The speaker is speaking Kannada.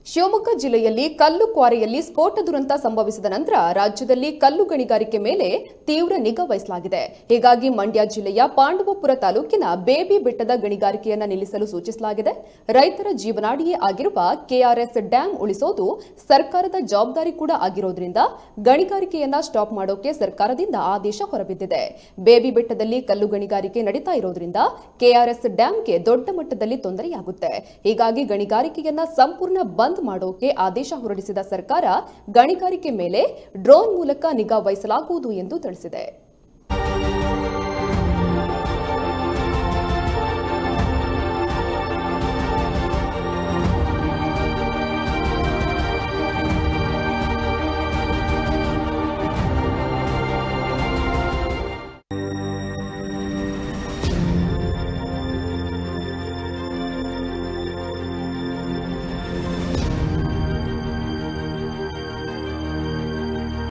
ಶಿವಮೊಗ್ಗ ಜಿಲ್ಲೆಯಲ್ಲಿ ಕಲ್ಲು ಕ್ವಾರೆಯಲ್ಲಿ ಸ್ಫೋಟ ದುರಂತ ಸಂಭವಿಸಿದ ನಂತರ ರಾಜ್ಯದಲ್ಲಿ ಕಲ್ಲು ಗಣಿಗಾರಿಕೆ ಮೇಲೆ ತೀವ್ರ ನಿಗಾ ವಹಿಸಲಾಗಿದೆ ಹೀಗಾಗಿ ಮಂಡ್ಯ ಜಿಲ್ಲೆಯ ಪಾಂಡವಪುರ ತಾಲೂಕಿನ ಬೇಬಿ ಬೆಟ್ಟದ ಗಣಿಗಾರಿಕೆಯನ್ನ ನಿಲ್ಲಿಸಲು ಸೂಚಿಸಲಾಗಿದೆ ರೈತರ ಜೀವನಾಡಿಯೇ ಆಗಿರುವ ಕೆಆರ್ಎಸ್ ಡ್ಯಾಂ ಉಳಿಸೋದು ಸರ್ಕಾರದ ಜವಾಬ್ದಾರಿ ಕೂಡ ಆಗಿರೋದ್ರಿಂದ ಗಣಿಗಾರಿಕೆಯನ್ನ ಸ್ಟಾಪ್ ಮಾಡೋಕೆ ಸರ್ಕಾರದಿಂದ ಆದೇಶ ಹೊರಬಿದ್ದಿದೆ ಬೇಬಿ ಬೆಟ್ಟದಲ್ಲಿ ಕಲ್ಲು ಗಣಿಗಾರಿಕೆ ನಡೀತಾ ಇರೋದ್ರಿಂದ ಕೆಆರ್ಎಸ್ ಡ್ಯಾಂಗೆ ದೊಡ್ಡ ಮಟ್ಟದಲ್ಲಿ ತೊಂದರೆಯಾಗುತ್ತೆ ಹೀಗಾಗಿ ಗಣಿಗಾರಿಕೆಯನ್ನ ಸಂಪೂರ್ಣ ಬಂದ್ ಮಾಡೋಕೆ ಆದೇಶ ಹೊರಡಿಸಿದ ಸರ್ಕಾರ ಗಣಿಗಾರಿಕೆ ಮೇಲೆ ಡ್ರೋನ್ ಮೂಲಕ ನಿಗಾ ವಹಿಸಲಾಗುವುದು ಎಂದು ತಿಳಿಸಿದೆ